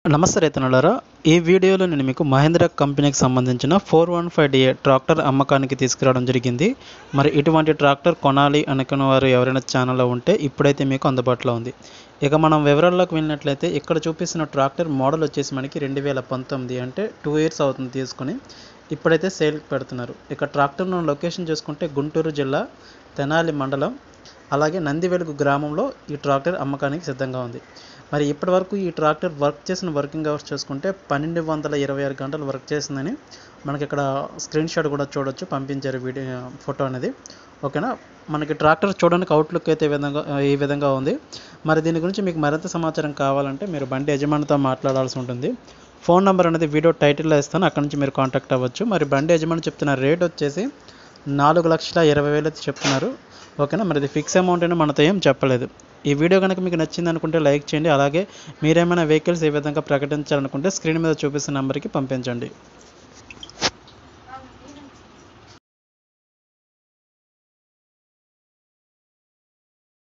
నమస్తే రైతన్నలారా ఈ వీడియోలో నేను మీకు మహేంద్ర కంపెనీకి సంబంధించిన four one five DI tractor అమ్మకానికి తీసుకురావడం జరిగింది మరి ఇటువంటి ట్రాక్టర్ కొనాలి అనుకున్న వారు ఎవరైనా ఛానల్లో ఉంటే ఇప్పుడైతే మీకు అందుబాటులో ఉంది ఇక మనం వివరాల్లోకి వెళ్ళినట్లయితే ఇక్కడ చూపిస్తున్న ట్రాక్టర్ మోడల్ వచ్చేసి మనకి రెండు వేల పంతొమ్మిది అంటే టూ ఇయర్స్ అవుతుంది తీసుకుని ఇప్పుడైతే సేల్కి పెడుతున్నారు ఇక ట్రాక్టర్ లొకేషన్ చూసుకుంటే గుంటూరు జిల్లా తెనాలి మండలం అలాగే నందివెలుగు గ్రామంలో ఈ ట్రాక్టర్ అమ్మకానికి సిద్ధంగా ఉంది మరి ఇప్పటి వరకు ఈ ట్రాక్టర్ వర్క్ చేసిన వర్కింగ్ అవర్స్ చూసుకుంటే పన్నెండు వందల ఇరవై ఆరు గంటలు వర్క్ చేసిందని మనకి ఇక్కడ స్క్రీన్ షాట్ కూడా చూడొచ్చు పంపించారు వీడియో ఫోటో అనేది ఓకేనా మనకి ట్రాక్టర్ చూడడానికి అవుట్లుక్ అయితే ఈ విధంగా ఈ విధంగా ఉంది మరి దీని గురించి మీకు మరింత సమాచారం కావాలంటే మీరు బండి యజమానితో మాట్లాడాల్సి ఉంటుంది ఫోన్ నెంబర్ అనేది వీడియో టైటిల్లో ఇస్తాను అక్కడ నుంచి మీరు కాంటాక్ట్ అవ్వచ్చు మరి బండి యజమాని చెప్తున్న రేట్ వచ్చేసి నాలుగు లక్షల ఇరవై వేలు అయితే చెప్తున్నారు ఓకేనా మరి ఇది ఫిక్స్ అమౌంట్ అని మనతో ఏం చెప్పలేదు ఈ వీడియో కనుక మీకు నచ్చింది అనుకుంటే లైక్ చేయండి అలాగే మీరేమైనా వెహికల్స్ ఏ విధంగా ప్రకటించాలనుకుంటే స్క్రీన్ మీద చూపిస్తున్న నెంబర్కి పంపించండి